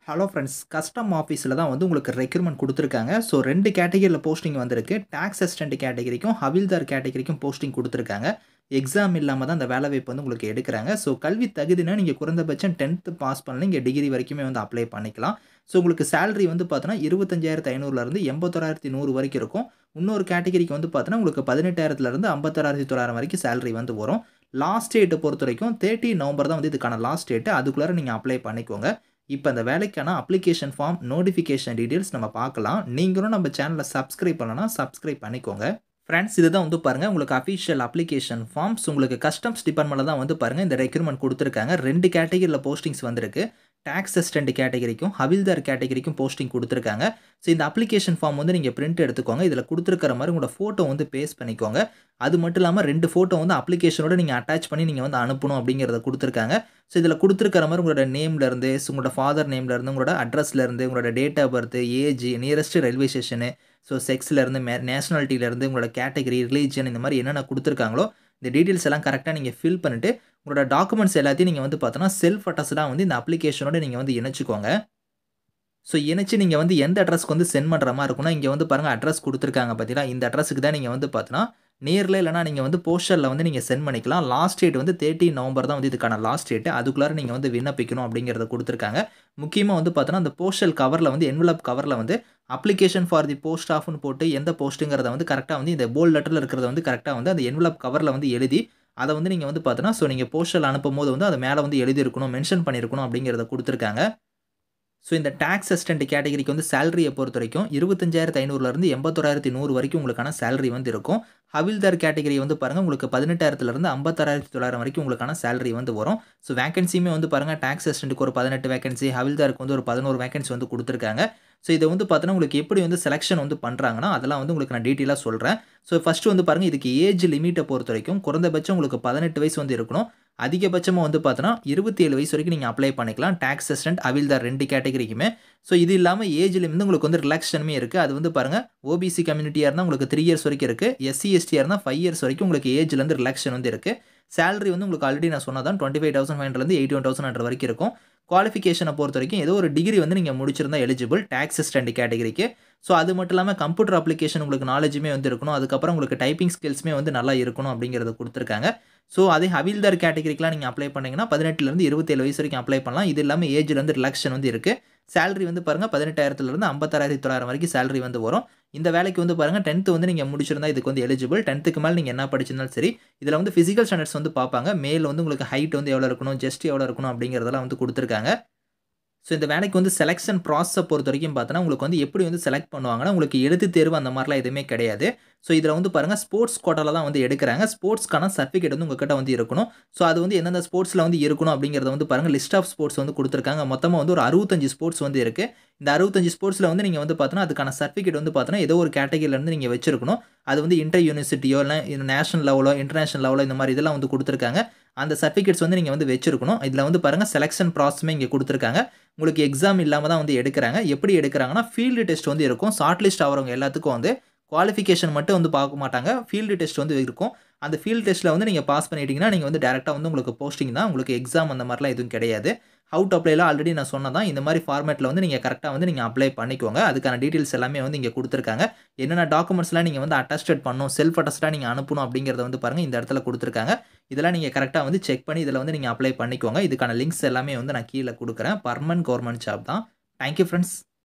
hello friends custom ஆஃபீஸில் தான் வந்து உங்களுக்கு ரெக்ரூட்மெண்ட் கொடுத்துருக்காங்க ஸோ ரெண்டு கேட்டகரியில் போஸ்டிங் வந்திருக்கு டேக்ஸ் அசிஸ்டன்ட் கேட்டகரிக்கும் ஹவில்தார் கேட்டகரிக்கும் போஸ்டிங் கொடுத்துருக்காங்க எக்ஸாம் இல்லாமல் தான் அந்த வேலை வாய்ப்பு வந்து உங்களுக்கு எடுக்கிறாங்க ஸோ கல்வி தகுதினா நீங்கள் குறைந்தபட்சம் டென்த்து பாஸ் பண்ணல இங்கே டிகிரி வரைக்குமே வந்து அப்ளை பண்ணிக்கலாம் ஸோ உங்களுக்கு சேலரி வந்து பார்த்தோன்னா இருபத்தஞ்சாயிரத்து ஐநூறுலேருந்து எண்பத்தோராயிரத்தி நூறு வரைக்கும் இருக்கும் இன்னொரு கேட்டகரிக்கு வந்து பார்த்தோன்னா உங்களுக்கு பதினெட்டாயிரத்துலேருந்து ஐம்பத்தாறாயிரத்தி தொள்ளாயிரம் வரைக்கும் சேலரி வந்து வரும் லாஸ்ட் டேட்டை பொறுத்த வரைக்கும் தேர்ட்டி நவம்பர் தான் வந்து இதுக்கான லாஸ்ட் டேட்டு அதுக்குள்ளார நீங்கள் அப்ளை பண்ணிக்கோங்க இப்போ அந்த வேலைக்கான அப்ளிகேஷன் ஃபார்ம் நோட்டிஃபிகேஷன் டீட்டெயில்ஸ் நம்ம பார்க்கலாம் நீங்களும் நம்ம சேனலை சப்ஸ்கிரைப் பண்ணலன்னா சப்ஸ்கிரைப் பண்ணிக்கோங்க ஃப்ரெண்ட்ஸ் இதுதான் வந்து பாருங்கள் உங்களுக்கு அஃபிஷியல் அப்ளிகேஷன் ஃபார்ம்ஸ் உங்களுக்கு கஸ்டம்ஸ் டிபார்ட்மெண்ட்டில் தான் வந்து பாருங்கள் இந்த ரெக்ரூட்மெண்ட் கொடுத்துருக்காங்க ரெண்டு கேட்டகரியில் போஸ்டிங்ஸ் வந்திருக்கு டேக்ஸ் அசிஸ்டன்ட் கேட்டகரிக்கும் ஹவில்தார் கேட்டகரிக்கும் போஸ்டிங் கொடுத்துருக்காங்க ஸோ இந்த அப்ளிகேஷன் ஃபார்ம் வந்து நீங்கள் பிரிண்ட் எடுத்துக்கோங்க இதில் கொடுத்துருக்கிற மாதிரி உங்களோட ஃபோட்டோ வந்து பேஸ்ட் பண்ணிக்கோங்க அது மட்டும் இல்லாமல் ரெண்டு ஃபோட்டோ வந்து அப்ளிகேஷனோட நீங்கள் அட்டாச் பண்ணி நீங்கள் வந்து அனுப்பணும் அப்படிங்கிறத கொடுத்துருக்காங்க ஸோ இதில் கொடுத்துருக்கிற மாதிரி உங்களோட நேம்லேருந்து உங்களோட ஃபாதர் நேம்லேருந்து உங்களோட அட்ரஸ்லேருந்து உங்களோட date of birth age nearest railway station so செக்ஸ்லேருந்து மே நேஷனாலிட்டியிலேருந்து உங்களோட கேட்டகரி ரிலீஜன் இந்த மாதிரி என்னென்ன கொடுத்துருக்காங்களோ இந்த டீட்டெயில்ஸ் எல்லாம் கரெக்டாக நீங்கள் ஃபில் பண்ணிவிட்டு உங்களோட டாக்குமெண்ட்ஸ் எல்லாத்தையும் நீங்கள் வந்து பார்த்தோன்னா செல்ஃப் அட்ரஸ்டாக வந்து இந்த அப்ளிகேஷனோட நீங்கள் வந்து இணைச்சிக்கோங்க ஸோ இணைச்சு நீங்கள் வந்து எந்த அட்ரஸ்க்கு வந்து சென்ட் பண்ணுற மாதிரி இருக்குன்னா இங்கே வந்து பாருங்கள் அட்ரஸ் கொடுத்துருக்காங்க பார்த்தீங்களா இந்த அட்ரஸுக்கு தான் நீங்கள் வந்து பார்த்தோன்னா நேரில் இல்லைனா நீங்கள் வந்து போஸ்டரில் வந்து நீங்கள் சென்ட் பண்ணிக்கலாம் லாஸ்ட் டேட் வந்து தேர்ட்டி நவம்பர் தான் வந்து இதுக்கான லாஸ்ட் டேட்டு அதுக்குள்ளார நீங்கள் வந்து விண்ணப்பிக்கணும் அப்படிங்கிறத கொடுத்துருக்காங்க முக்கியமாக வந்து பார்த்தோன்னா அந்த போஸ்டல் கவரில் வந்து என்வலப் கவரில் வந்து அப்ளிகேஷன் ஃபார் தி போஸ்ட் ஆஃப்னு போட்டு எந்த போஸ்ட்டுங்கிறத வந்து கரெக்டாக வந்து இந்த போல் லெட்டரில் இருக்கிறத வந்து கரெக்டாக வந்து அந்த என்வலப் கவரில் வந்து எழுதி அதை வந்து நீங்கள் வந்து பார்த்தோன்னா ஸோ நீங்கள் போஸ்டல் அனுப்பும் போது வந்து அது மேலே வந்து எழுதியிருக்கணும் மென்ஷன் பண்ணியிருக்கணும் அப்படிங்கிறத கொடுத்துருக்காங்க ஸோ இந்த டேக்ஸ் அசிஸ்டன்ட் கேட்டகரிக்கு வந்து சேலரியை பொறுத்த வரைக்கும் இருபத்தஞ்சாயிரத்து ஐநூறுலேருந்து எண்பத்தோராயிரத்தி நூறு வரைக்கும் உங்களுக்கான சேலரி வந்து இருக்கும் ஹவில்தார் கேட்டகரி வந்து பாருங்கள் உங்களுக்கு பதினெட்டாயிரத்துலேருந்து ஐம்பத்தாறாயிரத்தி தொள்ளாயிரம் வரைக்கும் உங்களுக்கான சேலரி வந்து வரும் ஸோ வேகன்சியுமே வந்து பாருங்கள் டேக்ஸ் அசிஸ்டன்ட்டுக்கு ஒரு பதினெட்டு வேகன்சி ஹவில்தாருக்கு வந்து ஒரு பதினோரு வேகன்சி வந்து கொடுத்துருக்காங்க ஸோ இதை வந்து பார்த்தோன்னா உங்களுக்கு எப்படி வந்து செலெக்ஷன் வந்து பண்ணுறாங்கன்னா அதெல்லாம் வந்து உங்களுக்கு நான் டீட்டெயிலாக சொல்கிறேன் ஸோ ஃபஸ்ட்டு வந்து பாருங்கள் இதுக்கு ஏஜ் லிமிட்டை பொறுத்த வரைக்கும் குறைந்தபட்சம் உங்களுக்கு பதினெட்டு வயசு வந்து இருக்கணும் அதிகபட்சமாக வந்து பார்த்தோன்னா இருபத்தி ஏழு வயசு வரைக்கும் நீங்கள் அப்ளை பண்ணிக்கலாம் டேக்ஸ் அசிஸ்டன்ட் அவில்தார் ரெண்டு கேட்டகரிக்குமே ஸோ இது இல்லாமல் ஏஜ்ல இருந்து உங்களுக்கு வந்து ரிலாக்ஷனுமே இருக்குது அது வந்து பாருங்கள் ஓபிசி கம்யூனிட்டியாக இருந்தால் உங்களுக்கு த்ரீ இயர்ஸ் வரைக்கும் இருக்குது எஸ்சி எஸ்டியாக இருந்தால் ஃபைவ் இயர்ஸ் வரைக்கும் உங்களுக்கு ஏஜ்லேருந்து ரிலாக்ஷன் வந்து இருக்குது சேலரி வந்து உங்களுக்கு ஆல்ரெடி நான் சொன்னதான் டுவெண்ட்டி ஃபைவ் தௌசண்ட் ஃபைவ் ஹண்ட்ரட்லேருந்து எயிட்டி ஒன் தௌசண்ட் ஹண்ட்ரட் வரைக்கும் இருக்கும் குவாலிஃபிகேஷனை பொறுத்த வரைக்கும் ஏதோ ஒரு டிகிரி வந்து நீங்கள் முடிச்சிருந்தா எலிஜிபிள் டேக்ஸ் அசிஸ்டன்ட் கேட்டகரிக்கு ஸோ அது மட்டும் இல்லாமல் கம்ப்யூட்டர் அப்ளிகேஷன் உங்களுக்கு நாலேஜுமே வந்து இருக்கணும் அதுக்கப்புறம் உங்களுக்கு டைப்பிங் ஸ்கில்ஸுமே வந்து நல்லா இருக்கணும் அப்படிங்கிறத கொடுத்துருக்காங்க ஸோ அதே ஹவில்தார் கேட்டகரிக்கெலாம் நீங்கள் அப்ளை பண்ணிங்கன்னா பதினெட்டுலேருந்து இருபத்தேழு வயசு வரைக்கும் அப்ளை பண்ணலாம் இது இல்லாமல் ஏஜ்லேருந்து ரிலாக்ஷன் வந்து இருக்குது சேலரி வந்து பாருங்கள் பதினெட்டாயிரத்துலேருந்து ஐம்பத்தாயிரத்தி தொள்ளாயிரம் வரைக்கும் சேலரி வந்து வரும் இந்த வேலைக்கு வந்து பாருங்கள் டென்த்து வந்து நீங்கள் முடிச்சிருந்தா இதுக்கு வந்து எலிஜிபிள் டென்த்துக்கு மேலே நீங்கள் என்ன படிச்சிருந்தாலும் சரி இதில் வந்து ஃபிசிக்கல் ஸ்டாண்டர்ட்ஸ் வந்து பார்ப்பாங்க மேல் வந்து உங்களுக்கு ஹைட் வந்து எவ்வளோ இருக்கணும் ஜஸ்ட் எவ்வளோ இருக்கணும் அப்படிங்கிறதெல்லாம் வந்து கொடுத்துருக்காங்க ஸோ இந்த வேலைக்கு வந்து செலெக்ஷன் ப்ராசஸை பொறுத்த வரைக்கும் பார்த்தோன்னா உங்களுக்கு வந்து எப்படி வந்து செலக்ட் பண்ணுவாங்கன்னா உங்களுக்கு எழுத்து தேர்வு அந்த மாதிரிலாம் எதுவுமே கிடையாது ஸோ இதில் வந்து பாருங்கள் ஸ்போர்ட்ஸ் கோட்டாவில் தான் வந்து எடுக்கிறாங்க ஸ்போர்ட்ஸ்க்கான சர்டிஃபிகேட் வந்து உங்ககிட்ட வந்து இருக்கணும் ஸோ அது வந்து எந்தெந்த ஸ்போர்ட்ஸில் வந்து இருக்கணும் அப்படிங்கிறத வந்து பாருங்கள் லிஸ்ட் ஆஃப் ஸ்போர்ட்ஸ் வந்து கொடுத்துருக்காங்க மொத்தமாக வந்து ஒரு அறுபத்தஞ்சு ஸ்போர்ட்ஸ் வந்து இருக்குது இந்த அறுபத்தஞ்சு ஸ்போர்ட்ஸில் வந்து நீங்கள் வந்து பார்த்தோன்னா அதுக்கான சர்டிஃபிகேட் வந்து பார்த்தோன்னா ஏதோ ஒரு கேட்டகரியிலேருந்து நீங்கள் வச்சிருக்கணும் அது வந்து இன்டர் யூனிவர்சிட்டியோ இல்லை நேஷனல் லெவலோ இன்டர்நேஷனல் லெவலோ இந்த மாதிரி இதெல்லாம் வந்து கொடுத்துருக்காங்க அந்த சர்டிஃபிகேட்ஸ் வந்து நீங்கள் வந்து வச்சிருக்கணும் இதில் வந்து பாருங்கள் செலெக்ஷன் ப்ராசஸுமே இங்கே கொடுத்துருக்காங்க உங்களுக்கு எக்ஸாம் இல்லாமல் தான் வந்து எடுக்கிறாங்க எப்படி எடுக்கிறாங்கன்னா ஃபீல்டு டெஸ்ட் வந்து இருக்கும் ஷார்ட் லிஸ்ட் ஆகிறவங்க எல்லாத்துக்கும் வந்து குவாலிஃபிகேஷன் மட்டும் வந்து பார்க்க மாட்டாங்க ஃபீல்டு டெஸ்ட் வந்து இருக்கும் அந்த ஃபீல்டு டெஸ்ட்டில் வந்து நீங்கள் பாஸ் பண்ணிட்டீங்கன்னா நீங்கள் வந்து டேரெக்டாக வந்து உங்களுக்கு போஸ்டிங் தான் உங்களுக்கு எக்ஸாம் அந்த மாதிரிலாம் எதுவும் கிடையாது அவுட் அப்ளைலாம் ஆல்ரெடி நான் சொன்னதான் இந்த மாதிரி ஃபார்மேட்டில் வந்து நீங்கள் கரெக்டாக வந்து நீங்கள் அப்ளை பண்ணிக்கோங்க அதுக்கான டீட்டெயில்ஸ் எல்லாமே வந்து இங்கே கொடுத்துருக்காங்க என்னென்ன டாக்குமெண்ட்ஸ்லாம் நீங்கள் வந்து அட்டஸ்டட் பண்ணணும் செல்ஃப் அட்டஸ்டாக நீங்கள் அனுப்பணும் அப்படிங்கிறத வந்து பாருங்கள் இந்த இடத்துல கொடுத்துருக்காங்க இதெல்லாம் நீங்கள் கரெக்டாக வந்து செக் பண்ணி இதில் வந்து நீங்கள் அப்ளை பண்ணிக்கோங்க இதுக்கான லிங்க்ஸ் எல்லாமே வந்து நான் கீழே கொடுக்குறேன் பர்மனன்ட் கவர்மெண்ட் ஜாப் தான் தேங்க்யூ ஃப்ரெண்ட்ஸ்